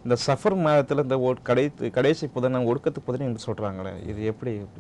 இந்த சஃபர் மாதத்துல இந்த ஒ- கடை கடைசி புதன் ஒடுக்கத்து புதன் என்று சொல்றாங்களே இது எப்படி எப்படி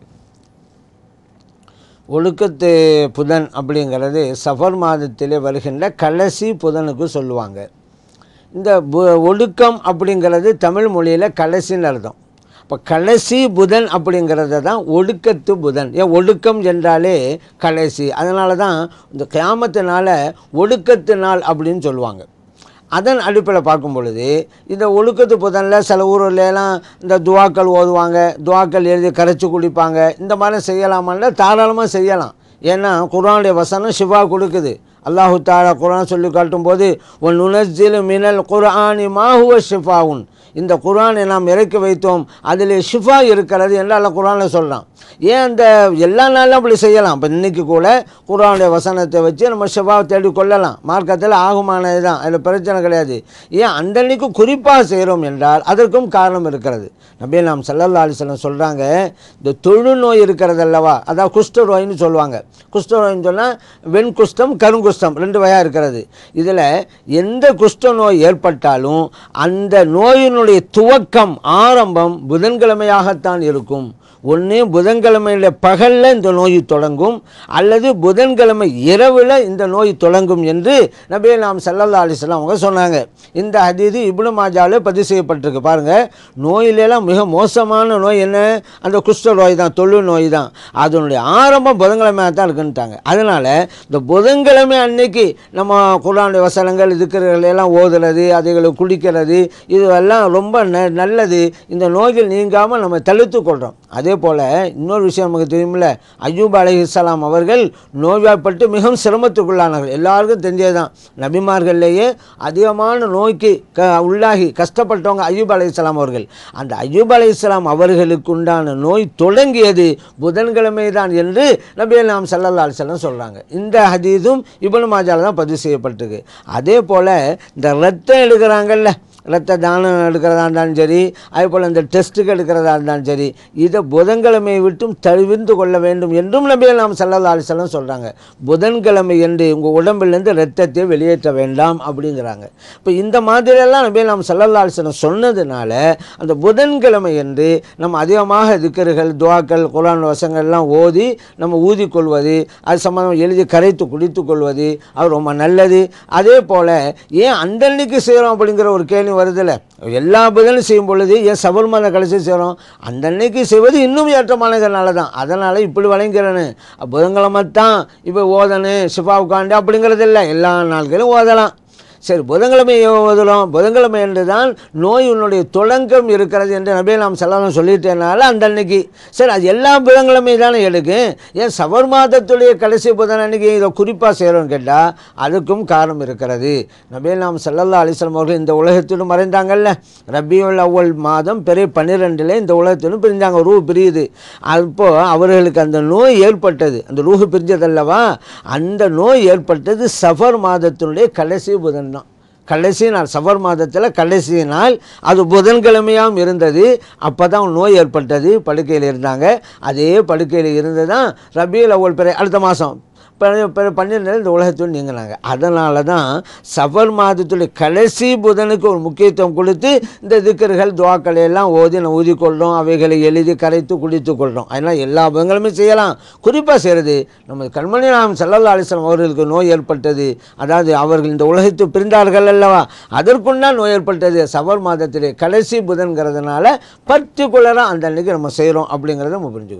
ஒழுக்கத்து புதன் அப்படிங்கிறது சஃபர் மாதத்திலே வருகின்ற கடைசி புதனுக்கு சொல்லுவாங்க இந்த பு- ஒடுக்கம் அப்படிங்கிறது தமிழ் மொழியில் கடைசின்னு அர்த்தம் இப்போ கடைசி புதன் அப்படிங்கிறத தான் ஒடுக்கத்து புதன் ஏன் ஒடுக்கம் என்றாலே கடைசி அதனால தான் இந்த கியாமத்தினால ஒடுக்கத்து நாள் அப்படின்னு சொல்லுவாங்க அதன் அடிப்படையில் பார்க்கும் பொழுது இந்த ஒழுக்கத்து புதனில் சில ஊர்லலாம் இந்த துவாக்கள் ஓதுவாங்க துவாக்கள் எழுதி கரைச்சி குடிப்பாங்க இந்த மாதிரி செய்யலாமான்னா தாராளமாக செய்யலாம் ஏன்னா குர்ஆனுடைய வசனம் சிவா கொடுக்குது அல்லாஹு தாலா குர்ஆன் சொல்லி காட்டும்போது ஒன் நுனஸ்ஜிலு மினல் குர்ஆனி மாஹுவ ஷிஃபாவுன் இந்த குர்ஆனை நாம் இறக்கி வைத்தோம் அதில் ஷிஃபா இருக்கிறது என்று அல்ல குர்ஆனில் சொல்கிறான் ஏன் அந்த எல்லா நாளும் அப்படி செய்யலாம் இப்போ இன்றைக்கி கூட குர்ஆனுடைய வசனத்தை வச்சு நம்ம ஷிஃபாவை தேடி கொள்ளலாம் மார்க்கத்தில் ஆகுமானது தான் அதில் பிரச்சனை கிடையாது ஏன் அந்தன்னைக்கு குறிப்பாக செய்கிறோம் என்றால் அதற்கும் காரணம் இருக்கிறது நபி நாம் சல்லல்லா அலிஸ்லாம் சொல்கிறாங்க இந்த தொழுநோய் இருக்கிறது அல்லவா அதாவது குஷ்டநோயின்னு சொல்லுவாங்க குஷ்டநோயின்னு சொன்னால் வெண்குஷ்டம் கருங்குஷ்டம் ரெண்டு வகையாக இருக்கிறது இதில் எந்த குஷ்டநோய் ஏற்பட்டாலும் அந்த நோயினுடைய துவக்கம் ஆரம்பம் புதன்கிழமையாகத்தான் இருக்கும் ஒன்று புதன்கிழமையில் பகலில் இந்த நோய் தொடங்கும் அல்லது புதன்கிழமை இரவில் இந்த நோய் தொடங்கும் என்று நபி நாம் சல்லல்லா அலிஸ்லாம் அவங்க சொன்னாங்க இந்த ஹதீது இப்னு மாஜாவில் பதிவு செய்யப்பட்டிருக்கு பாருங்கள் நோயிலெல்லாம் மிக மோசமான நோய் என்ன அந்த குஷ்ட நோய் தான் தொழு நோய் தான் அதனுடைய ஆரம்பம் புதன்கிழமையாக தான் இருக்குன்ட்டாங்க அதனால் இந்த புதன்கிழமை அன்னைக்கு நம்ம குரானுடைய வசனங்கள் இதுக்கிறர்கள் எல்லாம் ஓதுறது அதுகளை குடிக்கிறது இதுவெல்லாம் ரொம்ப ந நல்லது இந்த நோய்கள் நீங்காமல் நம்ம தடுத்து கொள்கிறோம் அதே போல் இன்னொரு விஷயம் நமக்கு தெரியுமில்ல அய்யூப் அலைஹிஸ்ஸலாம் அவர்கள் நோய்வாய்ப்பட்டு மிகவும் சிரமத்துக்குள்ளானார்கள் எல்லாருக்கும் தெரிஞ்சது தான் நபிமார்கள்லேயே அதிகமான நோய்க்கு க உள்ளாகி கஷ்டப்பட்டவங்க அய்யூப் அலைஹிஸ்ஸலாம் அவர்கள் அந்த அய்யூப் அலைஹிஸ்ஸலாம் அவர்களுக்கு உண்டான நோய் தொடங்கியது புதன்கிழமை தான் என்று நபி நாம் சல்லல்லா அலிஸ்லாம் சொல்கிறாங்க இந்த ஹதீஸும் இப்னு மாஜால தான் பதிவு செய்யப்பட்டிருக்கு அதே போல் இந்த ரத்தம் எடுக்கிறாங்கல்ல ரத்த தானம் எடுக்கிறதா இருந்தாலும் சரி அதே போல் இந்த டெஸ்ட்டுக்கு எடுக்கிறதா இருந்தாலும் சரி இதை புதன்கிழமையை விட்டும் தவிர்த்து கொள்ள வேண்டும் என்றும் நபி நாம் சல்லல்லா அலிஸ்லாம் சொல்கிறாங்க புதன்கிழமை என்று உங்கள் உடம்பிலிருந்து ரத்தத்தை வெளியேற்ற வேண்டாம் அப்படிங்கிறாங்க இப்போ இந்த மாதிரியெல்லாம் நபி நாம் சல்லல்லா அலிஸ்லாம் சொன்னதுனால அந்த புதன்கிழமை என்று நம்ம அதிகமாக திக்கர்கள் துவாக்கள் குரான் வசங்கள்லாம் ஓதி நம்ம ஊதிக்கொள்வது அது சம்மந்தம் எழுதி கரைத்து குடித்து கொள்வது அது ரொம்ப நல்லது அதே போல் ஏன் அந்தன்னைக்கு செய்கிறோம் அப்படிங்கிற ஒரு கேள்வி வருதில்ல எல்லா புதனும் செய்யும் பொழுது ஏன் சபர்மலை கடைசி செய்கிறோம் அந்தன்னைக்கு செய்வது இன்னும் ஏற்றமானதுனால தான் அதனால் இப்படி வழங்கிறேன்னு புதன்கிழமை தான் இப்போ ஓதணும் சிஃபா உட்காண்டு அப்படிங்கிறது இல்லை எல்லா நாட்களும் ஓதலாம் சரி புதன்கிழமை ஓதலாம் புதன்கிழமை என்று தான் நோய் உன்னுடைய தொடங்கம் இருக்கிறது என்று நபி நாம் செல்லலாம் சொல்லிட்டேனால அந்த அன்னைக்கு சரி அது எல்லா புதன்கிழமை தானே எடுக்கும் ஏன் சவர் மாதத்துடைய கடைசி புதன் அன்னைக்கு இதை குறிப்பாக செய்கிறோன்னு கேட்டால் அதுக்கும் காரணம் இருக்கிறது நபி நாம் செல்லல்லா அலிஸ்லாம் அவர்கள் இந்த உலகத்திலும் மறைந்தாங்கல்ல ரபியுல் அவ்வல் மாதம் பெரிய பன்னிரெண்டில் இந்த உலகத்திலும் பிரிஞ்சாங்க ரூ பிரியுது அப்போ அவர்களுக்கு அந்த நோய் ஏற்பட்டது அந்த ரூஹு பிரிஞ்சதல்லவா அந்த நோய் ஏற்பட்டது சஃபர் மாதத்தினுடைய கடைசி புதன் தான் கடைசி நாள் சஃபர் மாதத்தில் கடைசி நாள் அது புதன்கிழமையாகவும் இருந்தது அப்போ தான் நோய் ஏற்பட்டது படுக்கையில் இருந்தாங்க அதே படுக்கையில் இருந்து தான் ரபியுல் அவ்வல் பிறை அடுத்த மாதம் பன்னிரெண்டு இந்த உலகத்தில் நீங்கினாங்க அதனால தான் சஃபர் மாதத்துடைய கடைசி புதனுக்கு ஒரு முக்கியத்துவம் கொடுத்து இந்த திக்கர்கள் துவாக்களை எல்லாம் ஓதி நம்ம ஊதிக்கொள்கிறோம் அவைகளை எழுதி கரைத்து குடித்து கொள்கிறோம் அதனால் எல்லா புதன்களுமே செய்யலாம் குறிப்பாக செய்கிறது நம்ம கண்மணி நாம் சல்லல்லா அலிஸ்லாம் அவர்களுக்கு நோய் ஏற்பட்டது அதாவது அவர்கள் இந்த உலகத்தை பிரிந்தார்கள் அல்லவா அதற்குண்டான் நோய் ஏற்பட்டது சஃபர் மாதத்திலே கடைசி புதன்கிறதுனால பர்டிகுலராக அந்த அன்னைக்கு நம்ம செய்கிறோம் அப்படிங்கிறத நம்ம புரிஞ்சுக்கணும்